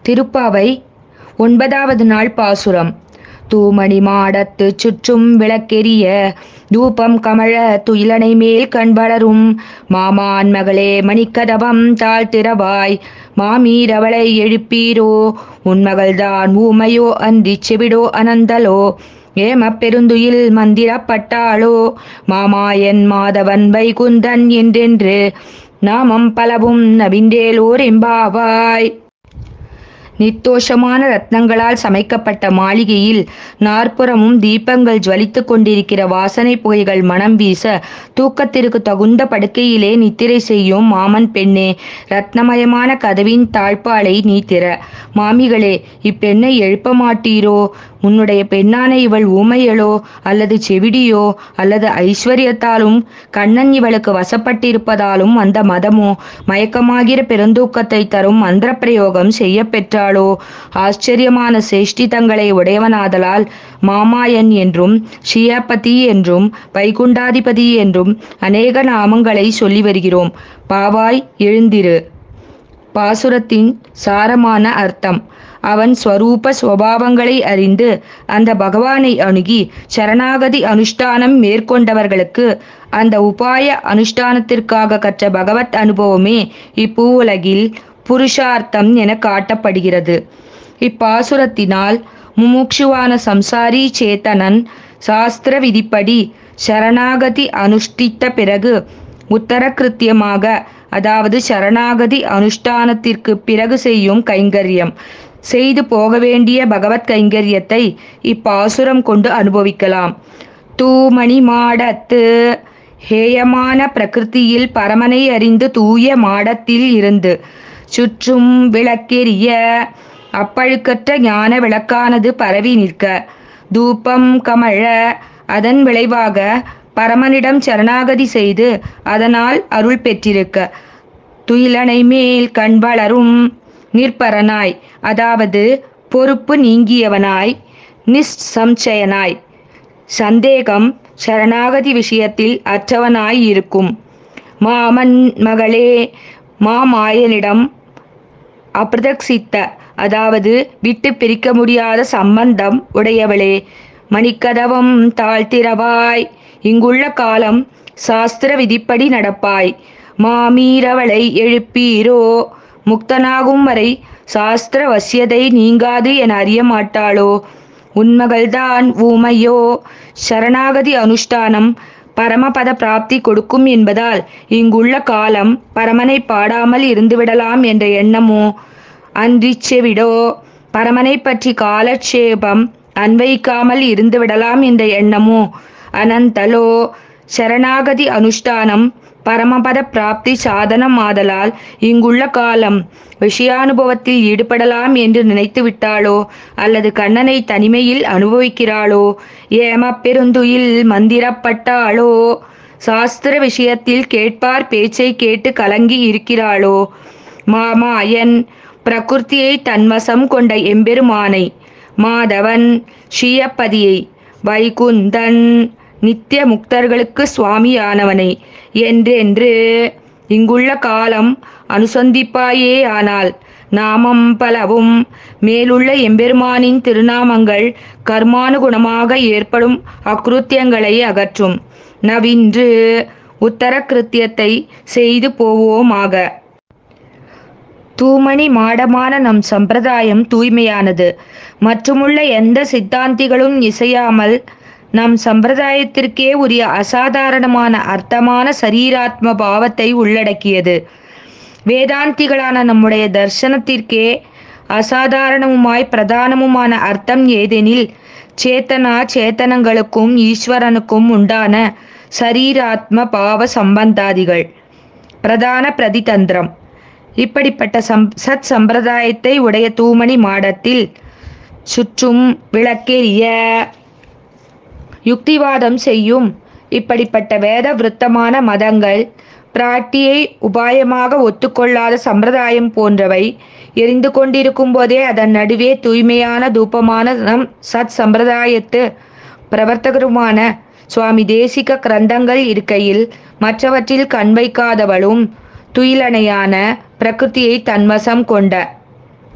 திருப்பாவை ஒன்பதாவது நாள் பாசுரம் தூமணி மாடத்து சுற்றும் விளக்கெரிய தூபம் கமழ துயிலனை மேல் கண் வளரும் மாமான் மகளே மணிக்கதவம் தாழ்த்திரவாய் மாமீரவளை எழுப்பீரோ உன்மகள்தான் ஊமையோ அந்தி செவிடோ அனந்தலோ ஏம பெருந்துயில் மந்திரப்பட்டாளோ மாமாயன் மாதவன் வைகுந்தன் என்றென்று நாமம் பலவும் நவின்றேலோர் எம்பாவாய் நித்தோஷமான ரத்னங்களால் சமைக்கப்பட்ட மாளிகையில் நாற்புறமும் தீபங்கள் ஜுவலித்துக் கொண்டிருக்கிற வாசனை புகைகள் மனம் வீச தூக்கத்திற்கு தகுந்த படுக்கையிலே நித்திரை செய்யும் மாமன் பெண்ணே ரத்னமயமான கதவின் தாழ்பாலை நீ திற மாமிகளே இப்பெண்ணை எழுப்ப மாட்டீரோ உன்னுடைய பெண்ணான இவள் ஊமையளோ அல்லது செவிடியோ அல்லது ஐஸ்வர்யத்தாலும் கண்ணன் இவளுக்கு வசப்பட்டிருப்பதாலும் அந்த மதமோ மயக்கமாகிற பெருந்தூக்கத்தை தரும் மந்திர பிரயோகம் செய்ய பெற்றாளோ ஆச்சரியமான சேஷ்டிதங்களை உடையவனாதலால் மாமாயன் என்றும் ஷியாபதி என்றும் வைகுண்டாதிபதி என்றும் அநேக நாமங்களை சொல்லி வருகிறோம் பாவாய் எழுந்திரு பாசுரத்தின் சாரமான அர்த்தம் அவன் ஸ்வரூப சுவாவங்களை அறிந்து அந்த பகவானை அணுகி சரணாகதி அனுஷ்டானம் மேற்கொண்டவர்களுக்கு அந்த உபாய அனுஷ்டானத்திற்காக கற்ற பகவத் அனுபவமே இப்பூவுலகில் புருஷார்த்தம் என காட்டப்படுகிறது இப்பாசுரத்தினால் முமுட்சுவான சம்சாரி சேத்தனன் சாஸ்திர விதிப்படி சரணாகதி அனுஷ்டித்த பிறகு உத்தர கிருத்தியமாக அதாவது சரணாகதி அனுஷ்டானத்திற்கு பிறகு செய்யும் கைங்கரியம் செய்து போக வேண்டிய பகவத் கைங்கரியத்தை இப்பாசுரம் கொண்டு அனுபவிக்கலாம் தூமணி மாடத்து ஹேயமான பிரகிருதியில் பரமனை அறிந்து தூய மாடத்தில் இருந்து சுற்றும் விளக்கெரிய அப்பழுக்கற்ற ஞான விளக்கானது பரவி நிற்க தூபம் கமழ அதன் விளைவாக பரமனிடம் சரணாகதி செய்து அதனால் அருள் பெற்றிருக்க துயிலனை மேல் கண் வளரும் நிற்பரனாய் அதாவது பொறுப்பு நீங்கியவனாய் நிஸ்சம்சயனாய் சந்தேகம் சரணாகதி விஷயத்தில் அற்றவனாய் இருக்கும் மாமன் மகளே மாமாயனிடம் அபிரதக்சித்த அதாவது விட்டு பிரிக்க முடியாத சம்பந்தம் உடையவளே மணிக்கதவம் தாழ்த்திரவாய் இங்குள்ள காலம் சாஸ்திர விதிப்படி நடப்பாய் மாமீரவளை எழுப்பீரோ முக்தனாகும் வரை சாஸ்திர வசியதை நீங்காது என அறிய மாட்டாளோ உன்மகள்தான் ஊமையோ சரணாகதி அனுஷ்டானம் பரமபத பிராப்தி கொடுக்கும் என்பதால் இங்குள்ள காலம் பரமனை பாடாமல் இருந்துவிடலாம் என்ற எண்ணமோ அன்றிச் செவிடோ பரமனை பற்றி காலட்சேபம் அன்வைக்காமல் இருந்துவிடலாம் என்ற எண்ணமோ அனந்தலோ சரணாகதி அனுஷ்டானம் பரமபத பிராப்தி சாதனம் ஆதலால் இங்குள்ள காலம் விஷயானுபவத்தில் ஈடுபடலாம் என்று நினைத்து விட்டாளோ அல்லது கண்ணனை தனிமையில் அனுபவிக்கிறாளோ ஏம பெருந்துயில் மந்திரப்பட்டாளோ சாஸ்திர விஷயத்தில் கேட்பார் பேச்சை கேட்டு கலங்கி இருக்கிறாளோ மாமாயன் பிரகிருத்தியை தன்வசம் கொண்ட எம்பெருமானை மாதவன் ஷியப்பதியை வைகுந்தன் நித்திய முக்தர்களுக்கு சுவாமியானவனை என்றென்று இங்குள்ள காலம் அனுசந்திப்பாயே ஆனால் நாமம் பலவும் மேலுள்ள எம்பெருமானின் திருநாமங்கள் கர்மானுகுணமாக ஏற்படும் அக்ருத்தியங்களை அகற்றும் நவின்று உத்தர கிருத்தியத்தை செய்து போவோமாக தூமணி மாடமான நம் சம்பிரதாயம் தூய்மையானது மற்றுமுள்ள எந்த சித்தாந்திகளும் இசையாமல் நம் சம்பிரதாயத்திற்கே உரிய அசாதாரணமான அர்த்தமான சரீராத்ம பாவத்தை உள்ளடக்கியது வேதாந்திகளான நம்முடைய தர்சனத்திற்கே அசாதாரணமுமாய் பிரதானமுமான அர்த்தம் ஏதெனில் சேத்தனா சேத்தனங்களுக்கும் ஈஸ்வரனுக்கும் உண்டான சரீராத்ம பாவ சம்பந்தாதிகள் பிரதான பிரதிதந்திரம் இப்படிப்பட்ட சம் சத் சம்பிரதாயத்தை உடைய தூமணி மாடத்தில் சுற்றும் விளக்கெரிய யுக்திவாதம் செய்யும் இப்படிப்பட்ட வேத விருத்தமான மதங்கள் பிராட்டியை உபாயமாக ஒத்துக்கொள்ளாத சம்பிரதாயம் போன்றவை எரிந்து கொண்டிருக்கும் போதே அதன் நடுவே தூய்மையான தூபமான நம் சத் சம்பிரதாயத்து பிரவர்த்தகருமான சுவாமி தேசிக கிரந்தங்கள் இருக்கையில் மற்றவற்றில் கண் வைக்காதவளும் துயிலணையான பிரகிருதியை தன்வசம் கொண்ட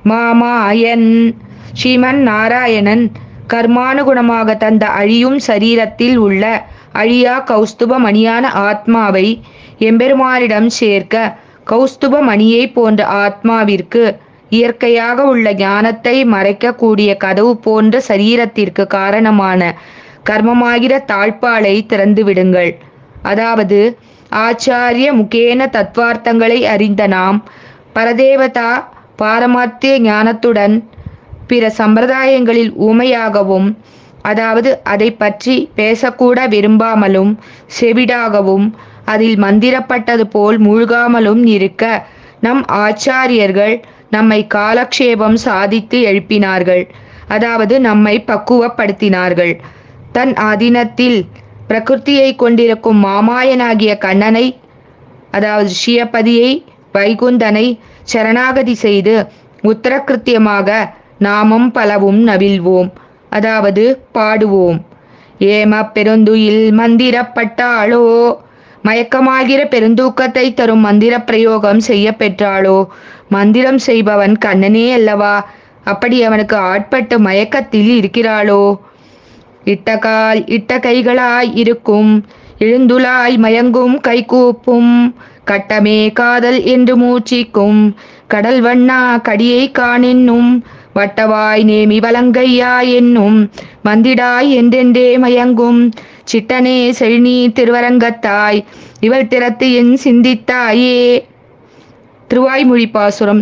மாமாயன் ஸ்ரீமன் நாராயணன் கர்மானுகுணமாக தந்த அழியும் சரீரத்தில் உள்ள அழியா கௌஸ்துப மணியான ஆத்மாவை எம்பெருமானிடம் சேர்க்க கௌஸ்துப மணியை போன்ற ஆத்மாவிற்கு இயற்கையாக உள்ள ஞானத்தை மறைக்கக்கூடிய கதவு போன்ற சரீரத்திற்கு காரணமான கர்மமாகிற தாழ்பாலை திறந்து விடுங்கள் அதாவது ஆச்சாரிய முகேன தத்வார்த்தங்களை அறிந்த நாம் பரதேவதா பாரமாத்திய ஞானத்துடன் பிற சம்பிரதாயங்களில் ஊமையாகவும் அதாவது அதை பற்றி பேசக்கூட விரும்பாமலும் செவிடாகவும் அதில் மந்திரப்பட்டது போல் மூழ்காமலும் இருக்க நம் ஆச்சாரியர்கள் நம்மை காலக்ஷேபம் சாதித்து எழுப்பினார்கள் அதாவது நம்மை பக்குவப்படுத்தினார்கள் தன் ஆதீனத்தில் பிரகிருத்தியை கொண்டிருக்கும் மாமாயனாகிய கண்ணனை அதாவது ஸ்ரீயபதியை வைகுந்தனை சரணாகதி செய்து உத்தரகிருத்தியமாக நாமம் பலவும் நவில்வோம் அதாவது பாடுவோம் ஏம பெருந்துயில் மந்திரப்பட்டாளோ மயக்கமாகிற பெருந்தூக்கத்தை தரும் மந்திர பிரயோகம் செய்ய பெற்றாளோ மந்திரம் செய்பவன் கண்ணனே அல்லவா அப்படி அவனுக்கு ஆட்பட்டு மயக்கத்தில் இருக்கிறாளோ இட்ட கால் இட்ட கைகளாய் இருக்கும் எழுந்துலாய் மயங்கும் கைகூப்பும் கட்டமே காதல் என்று மூச்சிக்கும் கடல் வண்ணா கடியை காணென்னும் வட்டவாய் நேமி வலங்கையா என்னும் மந்திடாய் என்றென்றே மயங்கும் சிட்டனே செழினி திருவரங்கத்தாய் இவள் திறத்து என் சிந்தித்தாயே திருவாய்மொழி பாசுரம்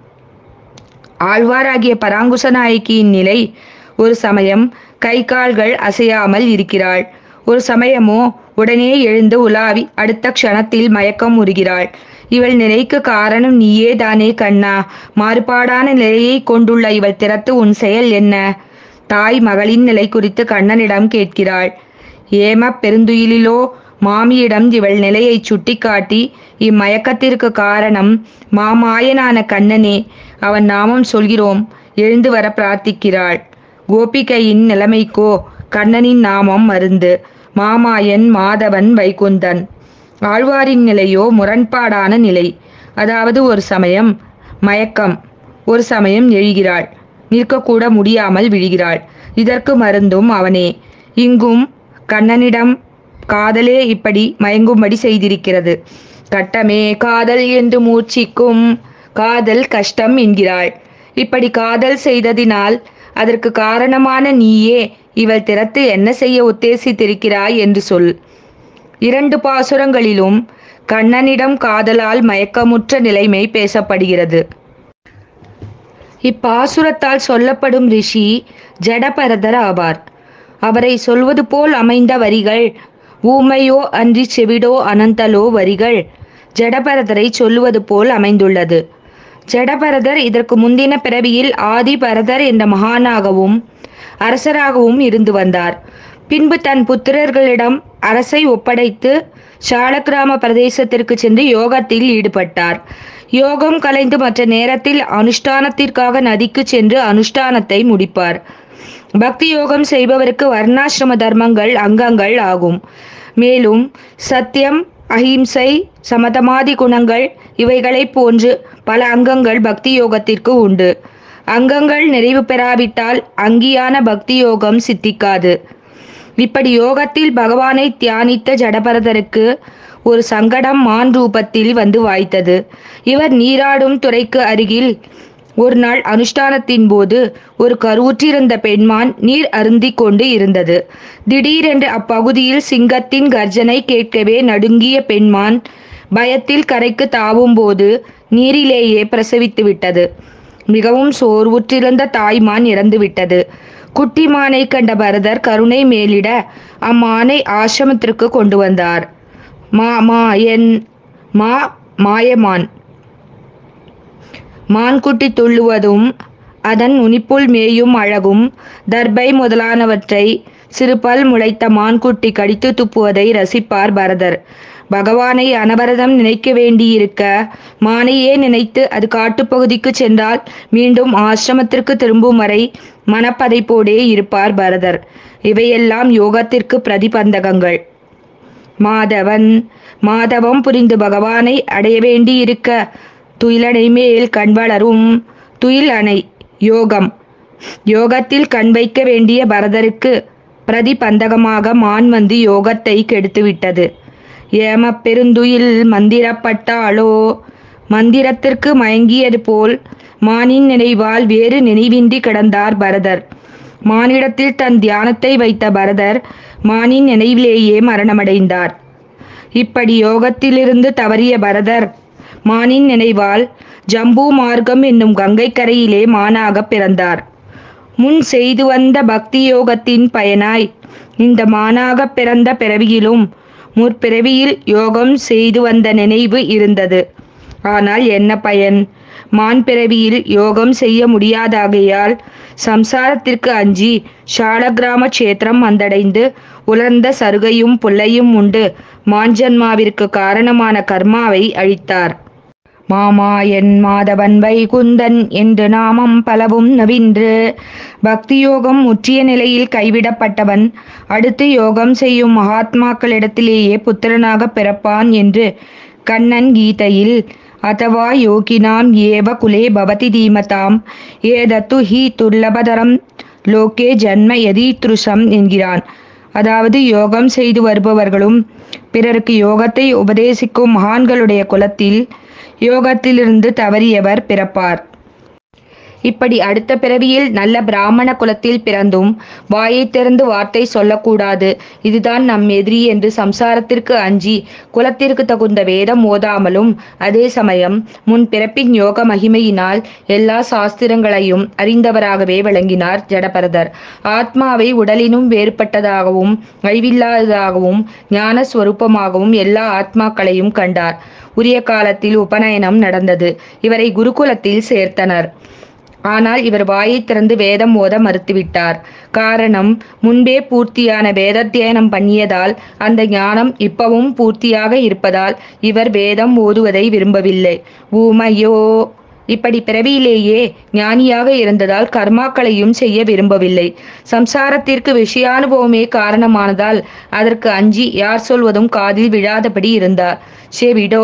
ஆழ்வாராகிய பராங்குச நாயகியின் நிலை ஒரு சமயம் கை கால்கள் அசையாமல் இருக்கிறாள் ஒரு சமயமோ உடனே எழுந்து உலாவி அடுத்த க்ஷணத்தில் மயக்கம் உறுகிறாள் இவள் நிலைக்கு காரணம் நீயே தானே கண்ணா மாறுபாடான நிலையை கொண்டுள்ள இவள் திறத்து உன் செயல் என்ன தாய் மகளின் நிலை குறித்து கண்ணனிடம் கேட்கிறாள் ஏம பெருந்துயிலிலோ மாமியிடம் இவள் நிலையை சுட்டிக்காட்டி இம்மயக்கத்திற்கு காரணம் மாமாயனான கண்ணனே அவன் நாமம் சொல்கிறோம் எழுந்து வர பிரார்த்திக்கிறாள் கோபிகையின் நிலைமைக்கோ கண்ணனின் நாமம் மருந்து மாமாயன் மாதவன் வைகுந்தன் ஆழ்வாரின் நிலையோ முரண்பாடான நிலை அதாவது ஒரு சமயம் மயக்கம் ஒரு சமயம் எழுகிறாள் நிற்கக்கூட முடியாமல் விழுகிறாள் இதற்கு மருந்தும் அவனே இங்கும் கண்ணனிடம் காதலே இப்படி மயங்கும்படி செய்திருக்கிறது கட்டமே காதல் என்று மூச்சிக்கும் காதல் கஷ்டம் என்கிறாள் இப்படி காதல் செய்ததினால் அதற்கு காரணமான நீயே இவள் திறத்து என்ன செய்ய உத்தேசித்திருக்கிறாய் என்று சொல் இரண்டு பாசுரங்களிலும் கண்ணனிடம் காதலால் மயக்கமுற்ற நிலைமை பேசப்படுகிறது இப்பாசுரத்தால் சொல்லப்படும் ரிஷி ஜடபரதர் ஆவார் அவரை சொல்வது போல் அமைந்த வரிகள் ஊமையோ அன்றி செவிடோ அனந்தலோ வரிகள் ஜடபரதரை சொல்லுவது போல் அமைந்துள்ளது ஜடபரதர் இதற்கு முந்தின பிறவியில் ஆதி பரதர் என்ற மகானாகவும் அரசராகவும் இருந்து வந்தார் பின்பு தன் புத்திரர்களிடம் அரசை ஒப்படைத்து சாலக்கிராம பிரதேசத்திற்கு சென்று யோகத்தில் ஈடுபட்டார் யோகம் கலைந்து மற்ற நேரத்தில் அனுஷ்டானத்திற்காக நதிக்கு சென்று அனுஷ்டானத்தை முடிப்பார் பக்தி யோகம் செய்பவருக்கு வர்ணாசிரம தர்மங்கள் அங்கங்கள் ஆகும் மேலும் சத்தியம் அஹிம்சை சமதமாதி குணங்கள் இவைகளைப் போன்று பல அங்கங்கள் பக்தி யோகத்திற்கு உண்டு அங்கங்கள் நிறைவு பெறாவிட்டால் அங்கியான பக்தி யோகம் சித்திக்காது இப்படி யோகத்தில் பகவானை தியானித்த ஜடபரதருக்கு ஒரு சங்கடம் மான் ரூபத்தில் வந்து வாய்த்தது இவர் நீராடும் துறைக்கு அருகில் ஒரு நாள் அனுஷ்டானத்தின் போது ஒரு கருவுற்றிருந்த பெண்மான் நீர் அருந்திக் கொண்டு இருந்தது திடீரென்று அப்பகுதியில் சிங்கத்தின் கர்ஜனை கேட்கவே நடுங்கிய பெண்மான் பயத்தில் கரைக்கு தாவும் போது நீரிலேயே பிரசவித்து விட்டது மிகவும் சோர்வுற்றிருந்த தாய்மான் இறந்துவிட்டது குட்டி மானை கண்ட பரதர் கருணை மேலிட அம்மானை ஆசிரமத்திற்கு கொண்டு வந்தார் மா மா என் மா மாயமான் மான்குட்டி துள்ளுவதும் அதன் நுனிப்புள் மேயும் அழகும் தர்பை முதலானவற்றை சிறுபல் முளைத்த மான்குட்டி கடித்து துப்புவதை ரசிப்பார் பரதர் பகவானை அனவரதம் நினைக்க வேண்டியிருக்க மானையே நினைத்து அது காட்டுப்பகுதிக்கு சென்றால் மீண்டும் ஆசிரமத்திற்கு திரும்பும் வரை மனப்பதைப்போடே இருப்பார் பரதர் இவையெல்லாம் யோகத்திற்கு பிரதிபந்தகங்கள் மாதவன் மாதவம் புரிந்து பகவானை அடைய வேண்டியிருக்க துயிலனை மேல் கண் வளரும் துயில் அணை யோகம் யோகத்தில் கண் வைக்க வேண்டிய பரதருக்கு பிரதிபந்தகமாக மான் வந்து யோகத்தை கெடுத்துவிட்டது ஏம பெருந்துயில் மந்திரப்பட்டாளோ மந்திரத்திற்கு மயங்கியது போல் மானின் நினைவால் வேறு நினைவின்றி கிடந்தார் பரதர் மானிடத்தில் தன் தியானத்தை வைத்த பரதர் மானின் நினைவிலேயே மரணமடைந்தார் இப்படி யோகத்திலிருந்து தவறிய பரதர் மானின் நினைவால் ஜம்பு மார்க்கம் என்னும் கங்கை கரையிலே மானாக பிறந்தார் முன் செய்து வந்த பக்தி யோகத்தின் பயனாய் இந்த மானாக பிறந்த பிறவியிலும் முற்பிறவியில் யோகம் செய்து வந்த நினைவு இருந்தது ஆனால் என்ன பயன் மான் பிறவியில் யோகம் செய்ய முடியாதாகையால் சம்சாரத்திற்கு அஞ்சி ஷாலகிராம கஷேத்திரம் வந்தடைந்து உலர்ந்த சருகையும் புல்லையும் உண்டு மாஞ்சன்மாவிற்கு காரணமான கர்மாவை அழித்தார் மாமாயன் மாதவன் வைகுந்தன் என்று நாமம் பலவும் நவின்று பக்தி யோகம் முற்றிய நிலையில் கைவிடப்பட்டவன் அடுத்து யோகம் செய்யும் மகாத்மாக்களிடத்திலேயே புத்திரனாக பிறப்பான் என்று கண்ணன் கீதையில் அதவா யோகினாம் ஏவ குலே பவதி தீமதாம் ஏதத்து ஹி துர்லபதரம் லோகே ஜன்ம யதீத்ருஷம் என்கிறான் அதாவது யோகம் செய்து வருபவர்களும் பிறருக்கு யோகத்தை உபதேசிக்கும் மகான்களுடைய குலத்தில் யோகத்திலிருந்து தவறியவர் பிறப்பார் இப்படி அடுத்த பிறவியில் நல்ல பிராமண குலத்தில் பிறந்தும் வாயை திறந்து வார்த்தை சொல்லக்கூடாது இதுதான் நம் எதிரி என்று சம்சாரத்திற்கு அஞ்சி குலத்திற்கு தகுந்த வேதம் ஓதாமலும் அதே சமயம் முன் பிறப்பின் யோக மகிமையினால் எல்லா சாஸ்திரங்களையும் அறிந்தவராகவே விளங்கினார் ஜடபரதர் ஆத்மாவை உடலினும் வேறுபட்டதாகவும் அழிவில்லாததாகவும் ஞான ஸ்வரூபமாகவும் எல்லா ஆத்மாக்களையும் கண்டார் உரிய காலத்தில் உபநயனம் நடந்தது இவரை குருகுலத்தில் சேர்த்தனர் ஆனால் இவர் வாயை திறந்து வேதம் ஓத மறுத்துவிட்டார் காரணம் முன்பே பூர்த்தியான வேதத்தியனம் பண்ணியதால் அந்த ஞானம் இப்பவும் பூர்த்தியாக இருப்பதால் இவர் வேதம் ஓதுவதை விரும்பவில்லை ஊமையோ இப்படி பிறவியிலேயே ஞானியாக இருந்ததால் கர்மாக்களையும் செய்ய விரும்பவில்லை சம்சாரத்திற்கு விஷயானுபவமே காரணமானதால் அதற்கு அஞ்சி யார் சொல்வதும் காதில் விழாதபடி இருந்தார் செவிடோ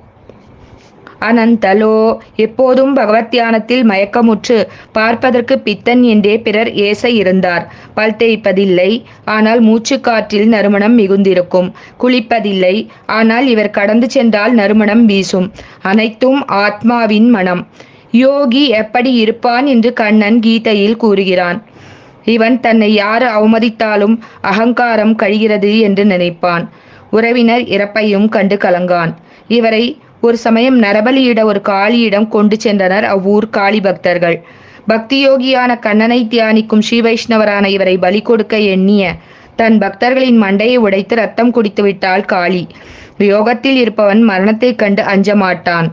அனந்தலோ எப்போதும் பகவத் தியானத்தில் மயக்கமுற்று பார்ப்பதற்கு பித்தன் என்றே பிறர் ஏச இருந்தார் பல் தேய்ப்பதில்லை ஆனால் மூச்சுக்காற்றில் நறுமணம் மிகுந்திருக்கும் குளிப்பதில்லை ஆனால் இவர் கடந்து சென்றால் நறுமணம் வீசும் அனைத்தும் ஆத்மாவின் மனம் யோகி எப்படி இருப்பான் என்று கண்ணன் கீதையில் கூறுகிறான் இவன் தன்னை யார் அவமதித்தாலும் அகங்காரம் கழிகிறது என்று நினைப்பான் உறவினர் இறப்பையும் கண்டு கலங்கான் இவரை ஒரு சமயம் நரபலியிட ஒரு காளியிடம் கொண்டு சென்றனர் அவ்வூர் காளி பக்தர்கள் பக்தி யோகியான கண்ணனை தியானிக்கும் ஸ்ரீ வைஷ்ணவரான இவரை பலி கொடுக்க எண்ணிய தன் பக்தர்களின் மண்டையை உடைத்து ரத்தம் குடித்து விட்டாள் காளி யோகத்தில் இருப்பவன் மரணத்தைக் கண்டு அஞ்ச மாட்டான்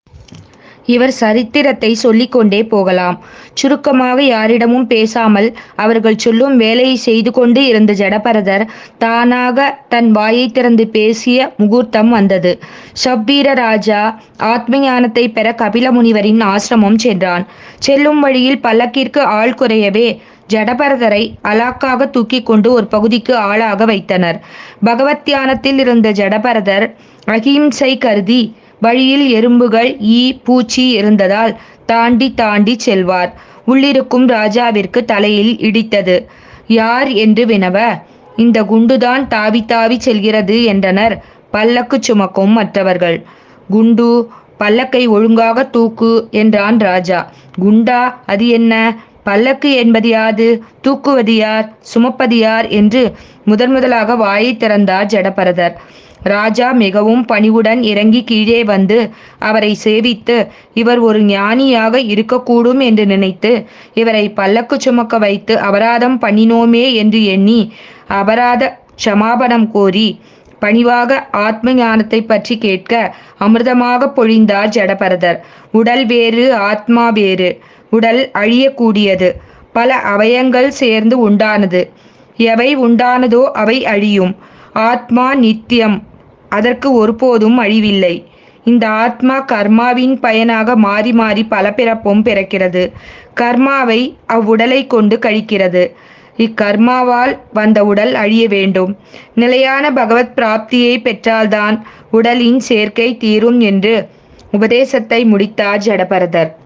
இவர் சரித்திரத்தை சொல்லிக்கொண்டே போகலாம் சுருக்கமாக யாரிடமும் பேசாமல் அவர்கள் சொல்லும் வேலையை செய்து கொண்டு இருந்த ஜடபரதர் தானாக தன் வாயை திறந்து பேசிய முகூர்த்தம் வந்தது சவ்வீர ராஜா ஆத்ம ஞானத்தை பெற கபில முனிவரின் ஆசிரமம் சென்றான் செல்லும் வழியில் பல்லக்கிற்கு ஆள் குறையவே ஜடபரதரை அலாக்காக தூக்கி கொண்டு ஒரு பகுதிக்கு ஆளாக வைத்தனர் பகவத் தியானத்தில் இருந்த ஜடபரதர் அகிம்சை கருதி வழியில் எறும்புகள் ஈ பூச்சி இருந்ததால் தாண்டி தாண்டி செல்வார் உள்ளிருக்கும் ராஜாவிற்கு தலையில் இடித்தது யார் என்று வினவ இந்த குண்டுதான் தாவி தாவி செல்கிறது என்றனர் பல்லக்கு சுமக்கும் மற்றவர்கள் குண்டு பல்லக்கை ஒழுங்காக தூக்கு என்றான் ராஜா குண்டா அது என்ன பல்லக்கு என்பது யாது தூக்குவது யார் சுமப்பது யார் என்று முதன் முதலாக வாயை திறந்தார் ஜடபரதர் ராஜா மிகவும் பணிவுடன் இறங்கி கீழே வந்து அவரை சேவித்து இவர் ஒரு ஞானியாக இருக்கக்கூடும் என்று நினைத்து இவரை பல்லக்கு சுமக்க வைத்து அபராதம் பண்ணினோமே என்று எண்ணி அபராத க்ஷமாபணம் கோரி பணிவாக ஆத்ம ஞானத்தை பற்றி கேட்க அமிர்தமாக பொழிந்தார் ஜடபரதர் உடல் வேறு ஆத்மா வேறு உடல் அழியக்கூடியது பல அவயங்கள் சேர்ந்து உண்டானது எவை உண்டானதோ அவை அழியும் ஆத்மா நித்தியம் அதற்கு ஒருபோதும் அழிவில்லை இந்த ஆத்மா கர்மாவின் பயனாக மாறி மாறி பல பிறப்பும் பிறக்கிறது கர்மாவை அவ்வுடலை கொண்டு கழிக்கிறது இக்கர்மாவால் வந்த உடல் அழிய வேண்டும் நிலையான பகவத் பிராப்தியை பெற்றால்தான் உடலின் சேர்க்கை தீரும் என்று உபதேசத்தை முடித்தார் ஜடபரதர்